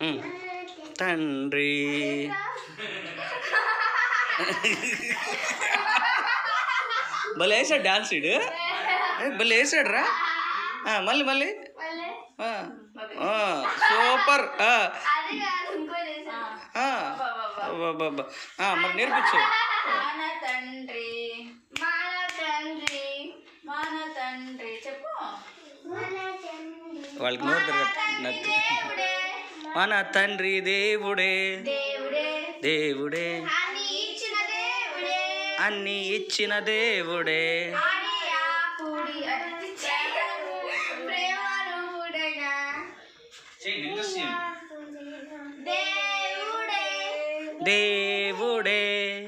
ఉమ్. తండ్రి భలే వేసాడు డాన్స్ ఇడు ఏ, భలే వేసాడు రా ఆ, మళ్ళీ మళ్ళీ మళ్ళీ ఆ, ఆ, సూపర్ ఆ, అది కాదు ఇంకోటి వేసాను. ఆ. అబ్బబ్బబ్బా. ఆ, మరి నేర్పించు మన తండ్రి మన తండ్రి మన తండ్రి చెప్పు వాళ్ళకి నోరు తిరగట్టు దేవుడే మన తండ్రి దేవుడే దేవుడే దేవుడే అని ఇచ్చిన దేవుడే అన్ని ఇచ్చిన దేవుడే ఆడి ఆపుడి అతిథి ప్రేమరూపుడైన దేవుడే దేవుడే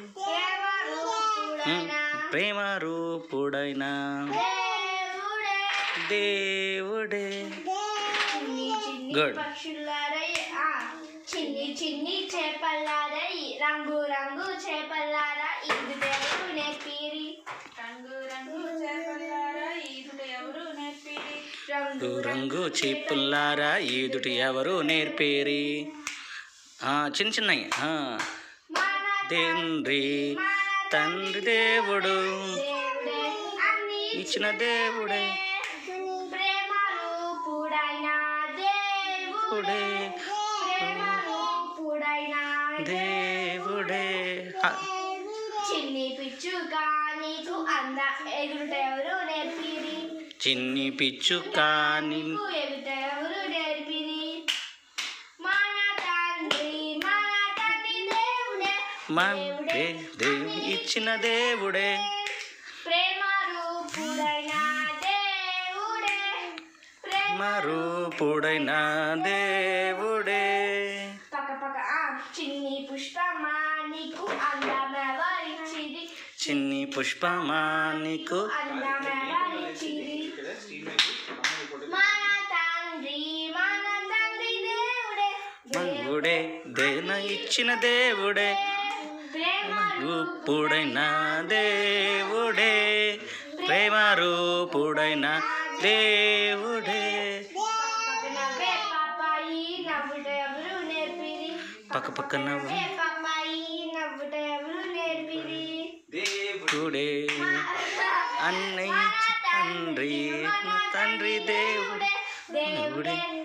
ఉమ్, ప్రేమరూపుడైన ప్రేమ రూపుడైన దేవుడే దేవుడే చిన్ని చిన్ని Good. పక్షులారై ఆ, చిన్ని చిన్ని చేపలారై రంగు రంగు చేపలారా ఇది దేవుడు నేర్పిరి రంగు రంగు చేపలారా ఈదుడు ఎవరు నేర్పిరి రంగు రంగు రంగు చిప్పుల్లారా ఈదుటి ఎవరు నేర్పేరి ఆ, చిన్న చిన్నవి ఆ, మన తండ్రి మన తండ్రి దేవుడు దేవుడే అన్ని ఇచ్చిన దేవుడే ప్రేమ రూపుడైన దేవుడే ప్రేమ రూపుడైన దేవుడే ఆ, చిన్ని పిచ్చుక నీకు అంద ఎగురుటెవరు నేర్పిరి చిన్ని పిచ్చుక నిన్ నీకు ఎగురుటెవరు నేర్పిరి మన తండ్రి మన తండ్రి దేవుడే మందే దేవు ఇచ్చిన దేవుడే ప్రేమ రూపుడైన దేవుడే ప్రేమ మరూపుడైన దేవుడే పక్క పక్క ఆ చిన్ని పుష్పమా నీకు అందమెవరిచ్చిది చిన్ని పుష్పమా నీకు అందమెవరిచ్చిది మన తండ్రి మన తండ్రి దేవుడే దేవుడే దేన ఇచ్చిన దేవుడే ప్రేమ రూపుడైన దేవుడే ప్రేమ రూపుడైన దేవుడే నవ్వే పాపాయి నవ్వుట ఎవరు నేర్పిరి పక్క పక్క నవ్వు నవ్వే పాపాయి నవ్వుట ఎవరు నేర్పిరి దేవుడే అన్నయ్య తండ్రి తండ్రి దేవుడే దేవుడే